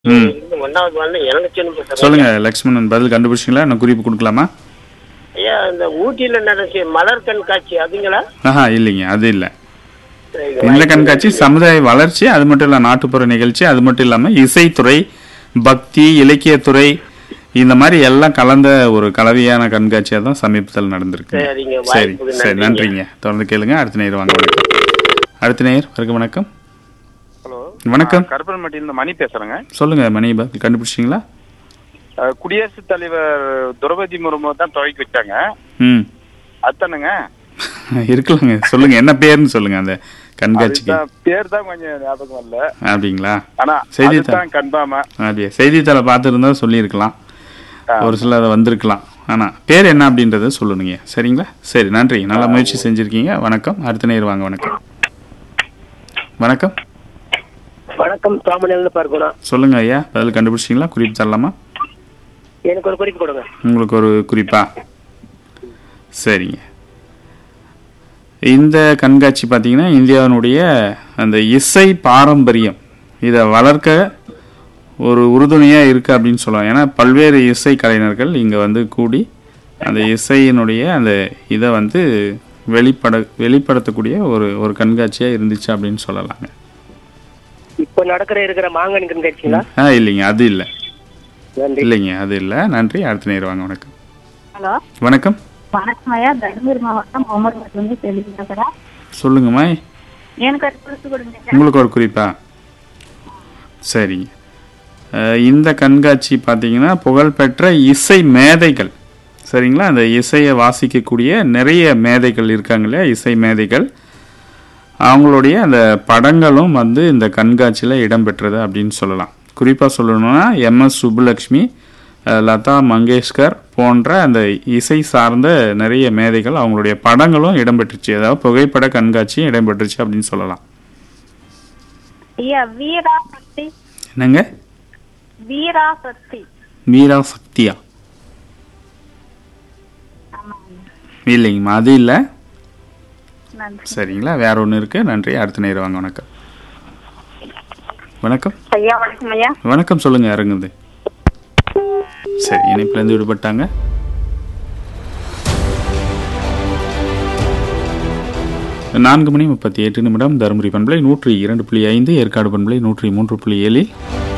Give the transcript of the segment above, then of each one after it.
ம் இன்னும் ஒன்னாவது வாழ்ல எனக்கு சின்ன பசங்க. சொல்லுங்க லக்ஷ்மணன் பதில் கண்டுபிடிச்சிங்களா நான் குறிப்பு கொடுக்கலாமா ஐயா இந்த ஊட்டியில நடந்துச்சு மலர் கண்காட்சி அதுங்களா ஆஹா இல்லைங்க அது இல்லை சரி, இந்த கண்காட்சி சமுதாய வளர்ச்சி அது மட்டும் இல்ல நாட்டுப்புற நிகழ்ச்சி அது மட்டும் இல்லாம இசைத்துறை பக்தி இலக்கியத்துறை இந்த மாதிரி எல்லாம் கலந்த ஒரு கலவையான கண்காட்சியா தான் சமீபத்தில் நடந்திருக்கு சரிங்க, சரி வாய்ப்புக்கு சரி நன்றிங்க. நன்றிங்க தொடர்ந்து கேளுங்க அடுத்த நேரம் வாங்க வணக்கம் அடுத்த நேர் வணக்கம் வணக்கம் ஹலோ வணக்கம். கருப்பன்பட்டியிலிருந்து மணி பேசுறேங்க சொல்லுங்க மணி பதில் கண்டுபிடிச்சிங்களா அஹ், குடியரசுத் தலைவர் திரௌபதி முர்மு தான் துவக்கி வச்சாங்க ம் அதானுங்க இருக்கலாங்க சொல்லுங்க என்ன பேருன்னு சொல்லுங்க அந்த கண்காட்சிக்கு அதுதான் பேர் தான் கொஞ்சம் ஞாபகம் வரல அப்படிங்களா ஆனா செய்தித்தாள். அதுதான் கன்ஃபார்மா அப்படியே செய்தித்தாளை பார்த்துருந்தா சொல்லியிருக்கலாம் ஒரு சில அதை வந்திருக்கலாம் ஆனா பேர் என்ன அப்படின்றத சொல்லணுங்க சரிங்களா சரி நன்றி நல்ல முயற்சி செஞ்சிருக்கீங்க வணக்கம் அடுத்த நேர் வாங்க வணக்கம் வணக்கம் வணக்கம் சாமானியிலிருந்து பார்க்கணும் சொல்லுங்க ஐயா பதில் கண்டுபிடிச்சிங்களா குறிப்பு தரலாமா எனக்கு ஒரு குறிப்பு கொடுங்க உங்களுக்கு ஒரு குறிப்பா சரிங்க இந்த கண்காட்சி பார்த்தீங்கன்னா இந்தியாவினுடைய அந்த இசை பாரம்பரியம் இதை வளர்க்க ஒரு உறுதுணையாக இருக்குது அப்படின்னு சொல்லலாம் ஏன்னா பல்வேறு இசை கலைஞர்கள் இங்கே வந்து கூடி அந்த இசையினுடைய அந்த இதை வந்து வெளிப்பட வெளிப்படுத்தக்கூடிய ஒரு ஒரு கண்காட்சியாக இருந்துச்சு அப்படின்னு சொல்லலாங்க இப்ப நடக்கிற இருக்கிற மாங்கனி கண்காட்சிங்களா ஆ இல்லைங்க அது இல்லை நன்றி இல்லைங்க அது இல்லை நன்றி அடுத்த நேரம் வாங்க வணக்கம் ஹலோ வணக்கம் வணக்கம் ஐயா தருமபுரி மாவட்டம் ஒமர்பட்டிலிருந்து செல்வி பேசுகிறேன் சொல்லுங்கம்மா எனக்கு ஒரு குறிப்பு கொடுங்க ஐயா. உங்களுக்கு ஒரு குறிப்பா சரிங்க அஹ் இந்த கண்காட்சி பார்த்தீங்கன்னா புகழ்பெற்ற இசை மேதைகள் சரிங்களா அந்த இசையை வாசிக்கக்கூடிய நிறைய மேதைகள் இருக்காங்க இல்லையா இசை மேதைகள் அவங்களுடைய அந்த படங்களும் வந்து இந்த கண்காட்சியில் இடம்பெற்றது அப்படின்னு சொல்லலாம் குறிப்பாக சொல்லணும்னா எம்எஸ் சுப்புலக்ஷ்மி அஹ் லதா மங்கேஷ்கர் போன்ற அந்த இசை சார்ந்த நிறைய மேதைகள் அவங்களுடைய படங்களும் இடம்பெற்றுச்சு அதாவது புகைப்பட கண்காட்சியும் இடம்பெற்றுச்சு அப்படின்னு சொல்லலாம் ஐயா வீரா சக்தி என்னங்க வீரா சக்தி மீரா சக்தியா ஆமாங்க இல்லைங்கம்மா அது இல்லை நன்றி சரிங்களா வேற ஒன்று இருக்கு நன்றி அடுத்த நேரம் வாங்க வணக்கம் வணக்கம் ஐயா வணக்கம் ஐயா வணக்கம் சொல்லுங்க இறங்குது சரி இணைப்புலேருந்து விடுபட்டாங்க நான்கு மணி முப்பத்தி எட்டு நிமிடம் தருமபுரி பண்பலை நூற்றி இரண்டு புள்ளி ஐந்து ஏற்காடு பண்பலை நூற்றி மூன்று புள்ளி ஏழில்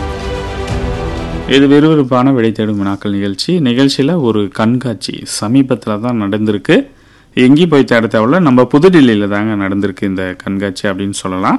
இது விறுவிறுப்பான விடை தேடும் வினாக்கள் நிகழ்ச்சி நிகழ்ச்சியில் ஒரு கண்காட்சி சமீபத்தில் தான் நடந்திருக்கு எங்கேயும் போய் தேட தேவையில்ல நம்ம புதுடில்லியில் தாங்க நடந்திருக்கு இந்த கண்காட்சி அப்படின்னு சொல்லலாம்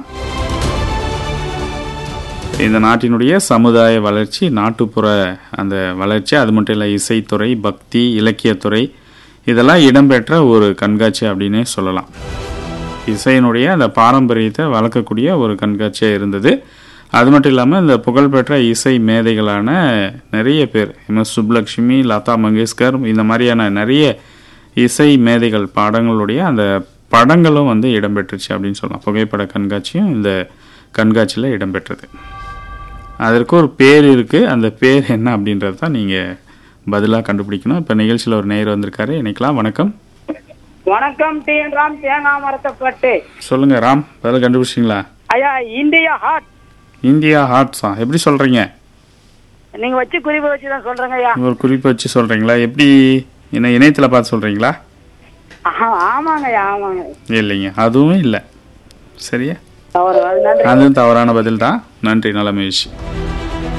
இந்த நாட்டினுடைய சமுதாய வளர்ச்சி நாட்டுப்புற அந்த வளர்ச்சி அது மட்டும் இல்லை இசைத்துறை பக்தி இலக்கியத்துறை இதெல்லாம் இடம்பெற்ற ஒரு கண்காட்சி அப்படின்னே சொல்லலாம் இசையினுடைய அந்த பாரம்பரியத்தை வளர்க்கக்கூடிய ஒரு கண்காட்சியாக இருந்தது அது மட்டும் இல்லாமல் இந்த புகழ்பெற்ற இசை மேதைகளான நிறைய பேர் எம்எஸ் சுப்லக்ஷ்மி லதா மங்கேஷ்கர் இந்த மாதிரியான நிறைய இசை மேதைகள் பாடங்களுடைய அந்த படங்களும் வந்து இடம்பெற்றுச்சு அப்படின்னு சொல்லலாம் புகைப்பட கண்காட்சியும் இந்த கண்காட்சியில் இடம்பெற்றது அதற்கு ஒரு பேர் இருக்குது அந்த பேர் என்ன அப்படின்றது தான் நீங்கள் பதிலாக கண்டுபிடிக்கணும் இப்போ நிகழ்ச்சியில் ஒரு நேயர் வந்திருக்காரு இணைக்கலாம் வணக்கம் வணக்கம் டி என் ராம் தேங்காய் மரத்தப்பட்டு சொல்லுங்கள் ராம் பதில் கண்டுபிடிச்சிங்களா ஐயா இந்தியா ஹாட் இந்தியா ஹார்ட்ஸா எப்படி சொல்கிறீங்க நீங்க வச்சு குறிப்பு வச்சு தான் சொல்றேங்க ஐயா ஒரு குறிப்பு வச்சு சொல்கிறீங்களா எப்படி என்ன இணையத்தில் பார்த்து சொல்கிறீங்களா ஆஹா, ஆமாங்க ஐயா ஆமாங்க இல்லைங்க அதுவும் இல்லை சரியா தவறு அது நன்றி அதுவும் தவறான பதில் தான் நன்றி நல்ல முயற்சி